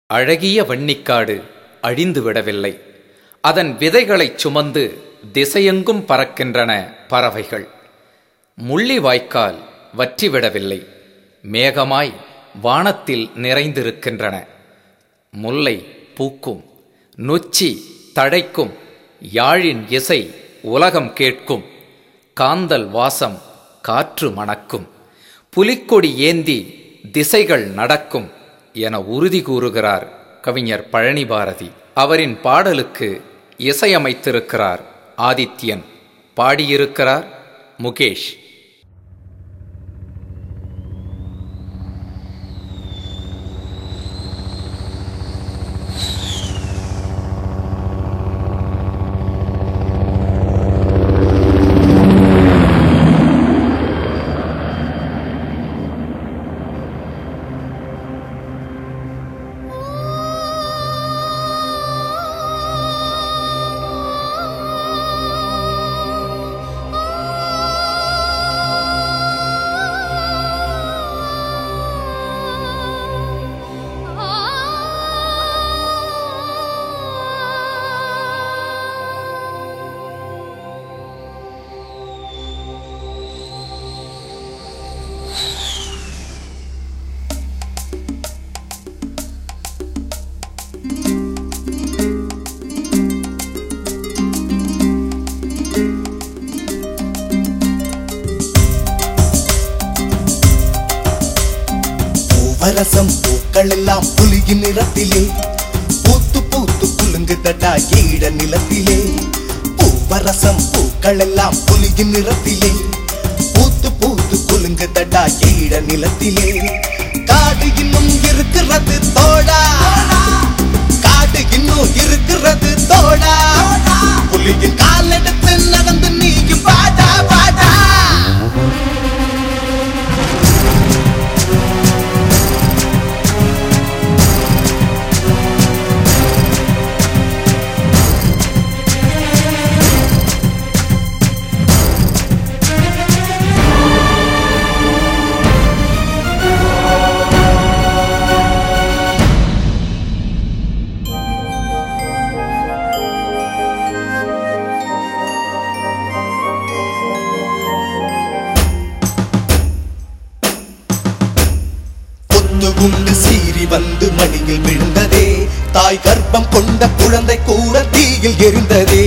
அழகிய வன்னிக்காடு அழிந்து விடவில்லை அதன் விதைகளைச் சுமந்து திசையெங்கும் பறக்கின்றன பறவைகள் முள்ளிவாய்க்கால் வற்றிவிடவில்லை மேகமாய் வானத்தில் நிறைந்திருக்கின்றன முல்லை பூக்கும் நொச்சி தழைக்கும் யாழின் இசை உலகம் கேட்கும் காந்தல் வாசம் காற்று மணக்கும் புலிக்கொடி ஏந்தி திசைகள் நடக்கும் என உறுதி கூறுகிறார் கவிஞர் பழனி பாரதி அவரின் பாடலுக்கு இசையமைத்திருக்கிறார் ஆதித்யன் பாடியிருக்கிறார் முகேஷ் பூவரசம் பூக்கள் எல்லாம் புலியின் நிறத்திலே பூத்து பூத்து குலுங்குதடா ஈட நிலத்திலே பூவரசம் பூக்கள் எல்லாம் புலியின் நிறத்திலே பூத்து பூத்து குலுங்குதடா ஈட நிலத்திலே காடு இன்னும் இருக்கிறது தோடா காடு இன்னும் இருக்கிறது தோடா புலியின் கால் எடுத்து நடந்து நீயும் பாடா பாடா பொத்து குண்டு சீறி வந்து மடியில் விழுந்ததே தாய் கர்ப்பம் கொண்ட குழந்தை கூட தீயில் எரிந்ததே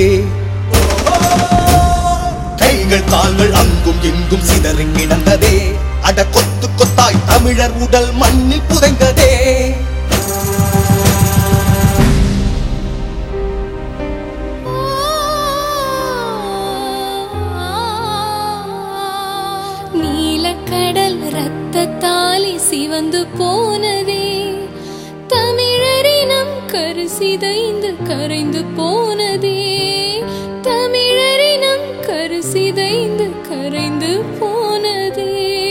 கைகள் கால்கள் அங்கும் எங்கும் சிதறி கிடந்ததே அட கொத்து கொத்தாய் தமிழர் உடல் மண்ணில் புதைந்ததே நீலக்கடல் ரத்தத்தாலி சிவந்து போனதே தமிழரினம் கருசிதைந்து கரைந்து போனதே தமிழரினம் கருசிதைந்து கரைந்து போனதே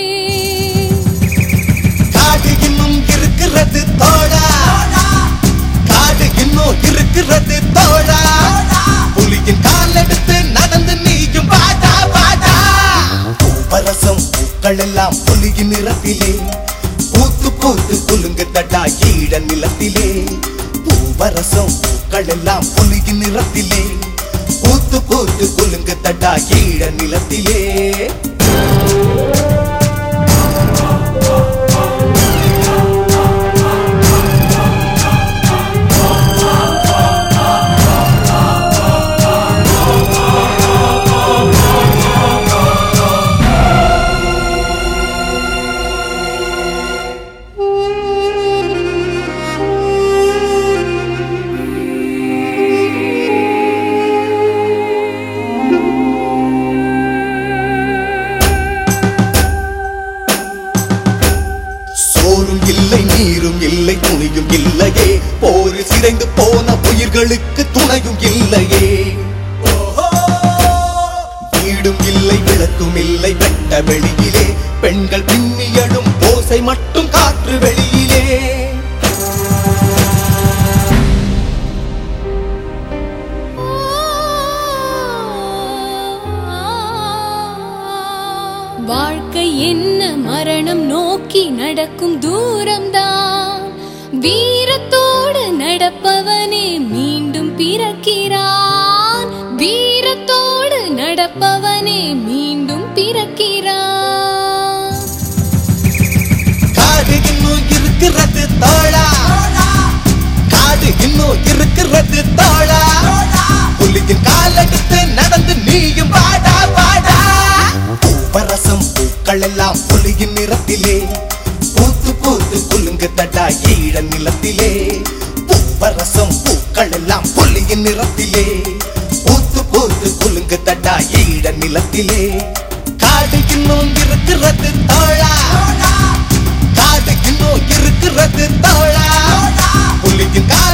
காடு இன்னும் இருக்கிறது தோழா காடு இன்னும் இருக்கிறது தோழா புலியின் கால் எடுத்து நடந்து நீயும் பாடா பாடா பூவரசம் பூக்கள் எல்லாம் புலியின் நிறத்திலே பூத்து பூத்து குலுங்கு தட்டா ஈட நிலத்திலே பூவரசம் பூக்கள் எல்லாம் புலியின் நிறத்திலே பூத்து பூத்து குலுங்கு தட்டா ஈட நிலத்திலே சோறும் இல்லை நீரும் இல்லை துணியும் இல்லையே போரில் சிதைந்து போன உயிர்களுக்கு துணையும் இல்லையே வீடும் இல்லை விளக்கும் இல்லை வெட்ட வெளியிலே பெண்கள் பின்னியடும் ஓசை மட்டும் காற்று வெளியிலே வாழ்க்கை என்ன மரணம் நோக்கி நடக்கும் தூரம்தான் வீரத்தோடு பிறப்பவனே மீண்டும் பிறக்கிறான் காடு இன்னும் இருக்கிறது தோழா காடு இன்னும் இருக்கிறது தோழா புலியின் காலெடுத்து நடந்து நீயும் வாடா வாடா பூவரசம் பூக்கள் எல்லாம் புலியின் நிறத்திலே பூத்து பூத்து குலுங்கு தடா ஈழ நிலத்திலே பூவரசம் பூக்கள் எல்லாம் புலியின் நிறத்திலே பூத்து பூத்து குலுங்கு தடா ஈழ நிலத்திலே காடு இன்னும் இருக்கிறது தோழா காடு இன்னும் இருக்கிறது தோழா புலியின் கால